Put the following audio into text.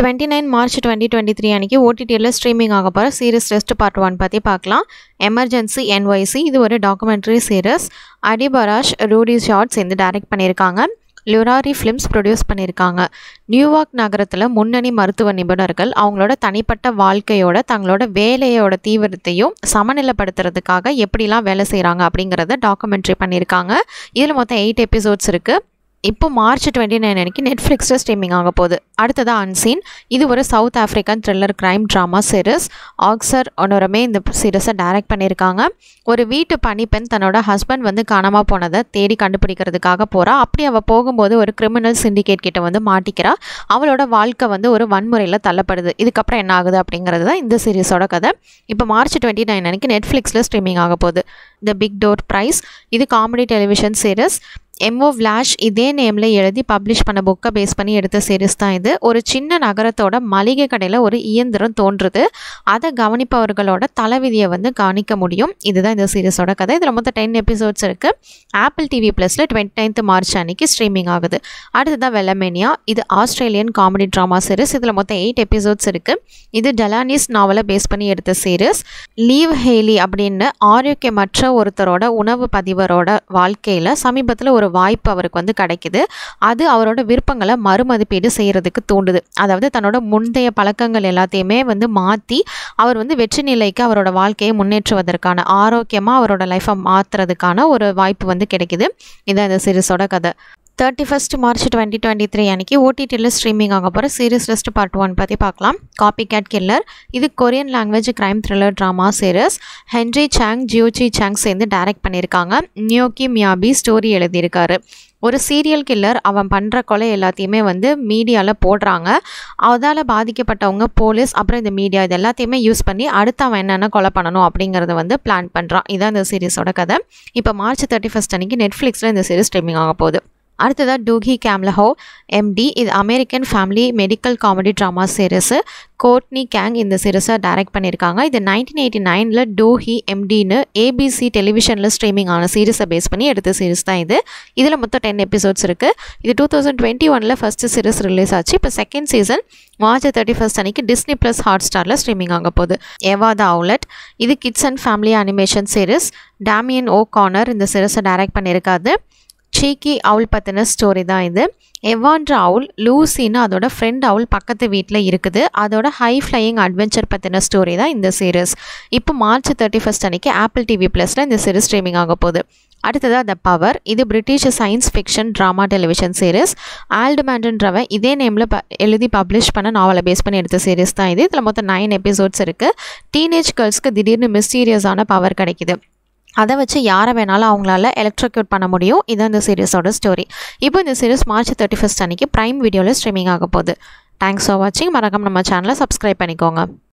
twenty nine March twenty twenty three அன்றைக்கி ஓடிடியில் streaming ஆக போகிற சீரிஸ் டெஸ்ட் பார்ட் ஒன் பற்றி பார்க்கலாம் எமர்ஜென்சி என்ஒய்சி இது ஒரு டாக்குமெண்ட்ரி சீரிஸ் அடிபராஷ் ரூடி ஷார்ட்ஸ் வந்து டைரக்ட் பண்ணியிருக்காங்க லுராரி ஃபிலிம்ஸ் ப்ரொடியூஸ் பண்ணியிருக்காங்க நியூயார்க் நகரத்தில் முன்னணி மருத்துவ நிபுணர்கள் அவங்களோட தனிப்பட்ட வாழ்க்கையோட தங்களோட வேலையோட தீவிரத்தையும் சமநிலைப்படுத்துறதுக்காக எப்படிலாம் வேலை செய்கிறாங்க அப்படிங்கிறத டாக்குமெண்ட்ரி பண்ணியிருக்காங்க இதில் மொத்தம் எயிட் எபிசோட்ஸ் இருக்குது இப்போ மார்ச் டுவெண்ட்டி நைன் அன்றைக்கி நெட்ஃப்ளிக்ஸில் ஸ்ட்ரீமிங் ஆக போகுது அடுத்ததாக அன்சீன் இது ஒரு South African thriller crime drama series ஆக்சர் ஒன்னோரமே இந்த சீரிஸை டைரக்ட் பண்ணியிருக்காங்க ஒரு வீட்டு பணிப்பெண் தன்னோட ஹஸ்பண்ட் வந்து காணாமல் போனதை தேடி கண்டுபிடிக்கிறதுக்காக போகிறா அப்படி அவள் போகும்போது ஒரு கிரிமினல் சிண்டிகேட் கிட்ட வந்து மாட்டிக்கிறா அவளோட வாழ்க்கை வந்து ஒரு வன்முறையில் தள்ளப்படுது இதுக்கப்புறம் என்ன ஆகுது அப்படிங்கிறது தான் இந்த சீரிஸோட கதை இப்போ மார்ச் டுவெண்ட்டி நைன் அன்றைக்கி நெட்ஃப்ளிக்ஸில் ஸ்ட்ரீமிங் ஆக போகுது த பிக் டோர் ப்ரைஸ் இது comedy television series M O Walsh இதே நேமில் எழுதி பப்ளிஷ் பண்ண புக்கை பேஸ் பண்ணி எடுத்த சீரிஸ் தான் இது ஒரு சின்ன நகரத்தோட மளிகை கடையில் ஒரு இயந்திரம் தோன்றுது அதை கவனிப்பவர்களோட தலைவிதியை வந்து கவனிக்க முடியும் இதுதான் இந்த சீரிஸோட கதை இதில் மொத்தம் டென் எபிசோட்ஸ் இருக்குது ஆப்பிள் டிவி ப்ளஸில் டுவெண்ட்டி நைன்த் மார்ச் அன்னைக்கு ஸ்ட்ரீமிங் ஆகுது அடுத்ததான் வெள்ளமேனியா இது ஆஸ்திரேலியன் காமெடி ட்ராமா சீரிஸ் இதில் மொத்தம் எயிட் எபிசோட்ஸ் இருக்குது இது டெலானிஸ் நாவலை பேஸ் பண்ணி எடுத்த சீரிஸ் லீவ் ஹேலி அப்படின்னு ஆரோக்கியமற்ற ஒருத்தரோட உணவு பதிவரோட வாழ்க்கையில் சமீபத்தில் ஒரு வாய்ப்பு அவருக்கு வந்து கிடைக்குது அது அவரோட விருப்பங்களை மறுமதிப்பீடு செய்கிறதுக்கு தூண்டுது அதாவது தன்னோட முந்தைய பழக்கங்கள் எல்லாத்தையுமே வந்து மாற்றி அவர் வந்து வெற்றி நிலைக்கு அவரோட வாழ்க்கையை முன்னேற்றுவதற்கான ஆரோக்கியமாக அவரோட லைஃப்பை மாற்றுறதுக்கான ஒரு வாய்ப்பு வந்து கிடைக்குது இதான் இந்த சீரிஸோட கதை thirty first March twenty twenty three அன்றைக்கி ஓடிடியில் ஸ்ட்ரீமிங் ஆக போகிற சீரிஸ் லிஸ்ட் பார்ட் ஒன் பற்றி பார்க்கலாம் காப்பி கேட் கில்லர் இது Korean language crime thriller drama series Henry சாங் ஜியோச்சி சாங் சேர்ந்து டைரக்ட் பண்ணியிருக்காங்க நியோக்கி மியாபி ஸ்டோரி எழுதியிருக்காரு ஒரு சீரியல் கில்லர் அவன் பண்ணுற கொலை எல்லாத்தையுமே வந்து மீடியாவில் போடுறாங்க அதால் பாதிக்கப்பட்டவங்க போலீஸ் அப்புறம் இந்த மீடியா இது எல்லாத்தையுமே யூஸ் பண்ணி அடுத்து அவன் என்னென்ன கொலை பண்ணணும் அப்படிங்கிறத வந்து பிளான் பண்ணுறான் இதான் இந்த சீரிஸோட கதை இப்போ மார்ச் தேர்ட்டி ஃபஸ்ட் அன்றைக்கி நெட்ஃப்ளிக்ஸில் இந்த சீரிஸ் ஸ்ட்ரீமிங் ஆக போகுது அடுத்ததாக டூஹி கேம்லஹோ எம்டி இது American family medical comedy drama series கோட்னி கேங் இந்த சீரிஸை டைரக்ட் பண்ணியிருக்காங்க இது நைன்டீன் எயிட்டி நைனில் டூஹி எம்டின்னு ஏபிசி டெலிவிஷனில் ஸ்ட்ரீமிங் ஆன சீரிஸை பேஸ் பண்ணி எடுத்த சீரிஸ் தான் இது இதில் மொத்தம் டென் எபிசோட்ஸ் இருக்குது இது டூ தௌசண்ட் டுவெண்ட்டி ஒனில் ஃபஸ்ட்டு சீரிஸ் ரிலீஸ் ஆச்சு இப்போ second season March thirty first அன்னைக்கு டிஸ்னி ப்ளஸ் ஹாட் ஸ்டாரில் ஸ்ட்ரீமிங் ஆக போகுது எவா த அவுலட் இது kids and family animation series Damian O'Connor இந்த சீரிஸை டைரக்ட் பண்ணியிருக்காது சீக்கி அவுல் பற்றின ஸ்டோரி தான் இது எவான்ற அவுல் லூசின்னு அதோட ஃப்ரெண்ட் அவுல் பக்கத்து வீட்டில் இருக்குது அதோட ஹை ஃப்ளையிங் அட்வென்ச்சர் பற்றின ஸ்டோரி தான் இந்த சீரிஸ் இப்போ மார்ச் தேர்ட்டி ஃபஸ்ட் அன்னைக்கு ஆப்பிள் டிவி ப்ளஸில் இந்த சீரிஸ் ஸ்ட்ரீமிங் ஆக போகுது அடுத்ததாக த பவர் இது British science fiction drama television series ஆல்டுமேண்டன்றவன் இதே நேமில் ப எழுதி பப்ளிஷ் பண்ண நாவலை பேஸ் பண்ணி எடுத்த சீரிஸ் தான் இது இதில் மொத்தம் நைன் எபிசோட்ஸ் இருக்குது டீனேஜ் கேர்ள்ஸ்க்கு திடீர்னு மிஸ்டீரியஸான பவர் கிடைக்குது அதை வச்சு யாரை வேணாலும் அவங்களால எலக்ட்ரிக்யூட் பண்ண முடியும் இதுதான் இந்த சீரிஸோட ஸ்டோரி இப்போ இந்த சீரிஸ் மார்ச் தேர்ட்டி ஃபஸ்ட் அன்றைக்கி ப்ரைம் வீடியோவில் ஸ்ட்ரீமிங் ஆக போகுது தேங்க்ஸ் ஃபார் வாட்சிங் மறக்காம நம்ம சேனலை சப்ஸ்கிரைப் பண்ணிக்கோங்க